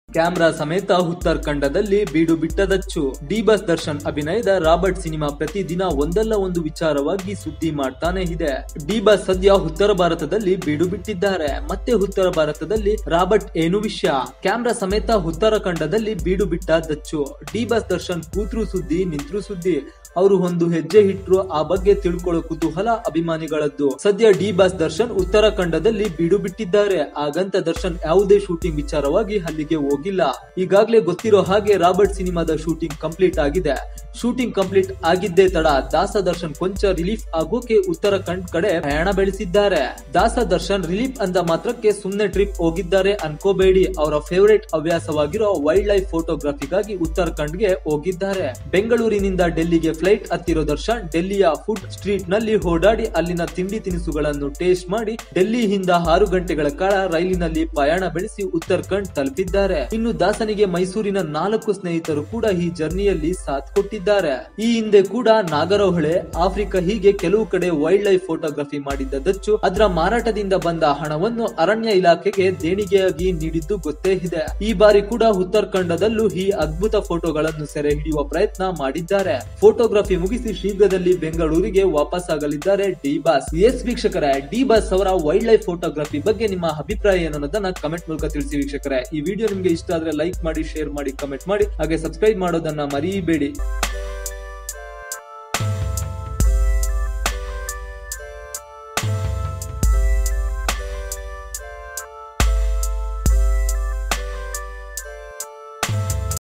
camera ಸಮೇತ ಉತ್ತರಾಖಂಡದಲ್ಲಿ ಬೀಡು ಬಿಟ್ಟದಚ್ಚು ಡಿ ಬಸ್ ದರ್ಶನ್ ಅಭಿನಯದ ರಾಬರ್ಟ್ ಸಿನಿಮಾ ಪ್ರತಿದಿನ ಒಂದಲ್ಲ ಒಂದು ವಿಚಾರವಾಗಿ ಸುದ್ದಿ ಮಾಡ್ತಾನೆ ಇದೆ ಡಿ ಬಸ್ ಸದ್ಯ ಉತ್ತರ ಭಾರತದಲ್ಲಿ ಬೀಡು ಬಿಟ್ಟಿದ್ದಾರೆ ಮತ್ತೆ ಉತ್ತರ ಭಾರತದಲ್ಲಿ ರಾಬರ್ಟ್ ಏನು ವಿಷಯ ಕ್ಯಾಮ್ರಾ ಸಮೇತ ಉತ್ತರಾಖಂಡದಲ್ಲಿ ಬೀಡು ಬಿಟ್ಟ ದಚ್ಚು ಡಿ ಬಸ್ ದರ್ಶನ್ ಕೂತ್ರು ಸುದ್ದಿ ನಿಂತ್ರು ಸುದ್ದಿ ಅವರು ಒಂದು ಹೆಜ್ಜೆ ಇಟ್ರು ಆ ಬಗ್ಗೆ ತಿಳ್ಕೊಳ್ಳೋ ಕುತೂಹಲ ಅಭಿಮಾನಿಗಳದ್ದು ಸದ್ಯ ಡಿ ಬಾಸ್ ದರ್ಶನ್ ಉತ್ತರಾಖಂಡದಲ್ಲಿ ಬೀಡು ಬಿಟ್ಟಿದ್ದಾರೆ ಹಾಗಂತ ದರ್ಶನ್ ಯಾವುದೇ ಶೂಟಿಂಗ್ ವಿಚಾರವಾಗಿ ಅಲ್ಲಿಗೆ ಹೋಗಿಲ್ಲ ಈಗಾಗಲೇ ಗೊತ್ತಿರೋ ಹಾಗೆ ರಾಬರ್ಟ್ ಸಿನಿಮಾದ ಶೂಟಿಂಗ್ ಕಂಪ್ಲೀಟ್ ಆಗಿದೆ ಶೂಟಿಂಗ್ ಕಂಪ್ಲೀಟ್ ಆಗಿದ್ದೇ ತಡ ದಾಸ ದರ್ಶನ್ ಕೊಂಚ ರಿಲೀಫ್ ಆಗೋಕೆ ಉತ್ತರಾಖಂಡ್ ಕಡೆ ಪ್ರಯಾಣ ಬೆಳೆಸಿದ್ದಾರೆ ದಾಸ ದರ್ಶನ್ ರಿಲೀಫ್ ಅಂದ ಮಾತ್ರಕ್ಕೆ ಸುಮ್ನೆ ಟ್ರಿಪ್ ಹೋಗಿದ್ದಾರೆ ಅನ್ಕೋಬೇಡಿ ಅವರ ಫೇವರೇಟ್ ಹವ್ಯಾಸವಾಗಿರೋ ವೈಲ್ಡ್ ಲೈಫ್ ಫೋಟೋಗ್ರಫಿಗಾಗಿ ಉತ್ತರಾಖಂಡ್ಗೆ ಹೋಗಿದ್ದಾರೆ ಬೆಂಗಳೂರಿನಿಂದ ಡೆಲ್ಲಿಗೆ ಫ್ಲೈಟ್ ಹತ್ತಿರೋ ದರ್ಶನ್ ಡೆಲ್ಲಿಯ ಫುಡ್ ಸ್ಟ್ರೀಟ್ ನಲ್ಲಿ ಓಡಾಡಿ ಅಲ್ಲಿನ ತಿಂಡಿ ತಿನಿಸುಗಳನ್ನು ಟೇಸ್ಟ್ ಮಾಡಿ ಡೆಲ್ಲಿಯಿಂದ ಆರು ಗಂಟೆಗಳ ಕಾಲ ರೈಲಿನಲ್ಲಿ ಪ್ರಯಾಣ ಬೆಳೆಸಿ ಉತ್ತರಾಖಂಡ್ ತಲುಪಿದ್ದಾರೆ ಇನ್ನು ದಾಸನಿಗೆ ಮೈಸೂರಿನ ನಾಲ್ಕು ಸ್ನೇಹಿತರು ಕೂಡ ಈ ಜರ್ನಿಯಲ್ಲಿ ಸಾಥ್ ಕೊಟ್ಟಿದ್ದಾರೆ ಈ ಹಿಂದೆ ಕೂಡ ನಾಗರಹೊಳೆ ಆಫ್ರಿಕಾ ಹೀಗೆ ಕೆಲವು ಕಡೆ ವೈಲ್ಡ್ ಲೈಫ್ ಫೋಟೋಗ್ರಫಿ ಮಾಡಿದ್ದ ದಚ್ಚು ಅದರ ಮಾರಾಟದಿಂದ ಬಂದ ಹಣವನ್ನು ಅರಣ್ಯ ಇಲಾಖೆಗೆ ದೇಣಿಗೆಯಾಗಿ ನೀಡಿದ್ದು ಗೊತ್ತೇ ಇದೆ ಈ ಬಾರಿ ಕೂಡ ಉತ್ತರಾಖಂಡದಲ್ಲೂ ಈ ಅದ್ಭುತ ಫೋಟೋಗಳನ್ನು ಸೆರೆ ಹಿಡಿಯುವ ಪ್ರಯತ್ನ ಮಾಡಿದ್ದಾರೆ ಫೋಟೋಗ್ರಫಿ ಮುಗಿಸಿ ಶೀಘ್ರದಲ್ಲಿ ಬೆಂಗಳೂರಿಗೆ ವಾಪಸ್ ಆಗಲಿದ್ದಾರೆ ಡಿ ಬಾಸ್ ಎಸ್ ವೀಕ್ಷಕರೇ ಡಿ ಬಾಸ್ ಅವರ ವೈಲ್ಡ್ ಲೈಫ್ ಫೋಟೋಗ್ರಫಿ ಬಗ್ಗೆ ನಿಮ್ಮ ಅಭಿಪ್ರಾಯ ಏನು ಅನ್ನೋದನ್ನ ಕಮೆಂಟ್ ಮೂಲಕ ತಿಳಿಸಿ ವೀಕ್ಷಕರೇ ಈ ವಿಡಿಯೋ ನಿಮ್ಗೆ ಇಷ್ಟ ಆದ್ರೆ ಲೈಕ್ ಮಾಡಿ ಶೇರ್ ಮಾಡಿ ಕಮೆಂಟ್ ಮಾಡಿ ಹಾಗೆ ಸಬ್ಸ್ಕ್ರೈಬ್ ಮಾಡೋದನ್ನ ಮರಿಬೇಡಿ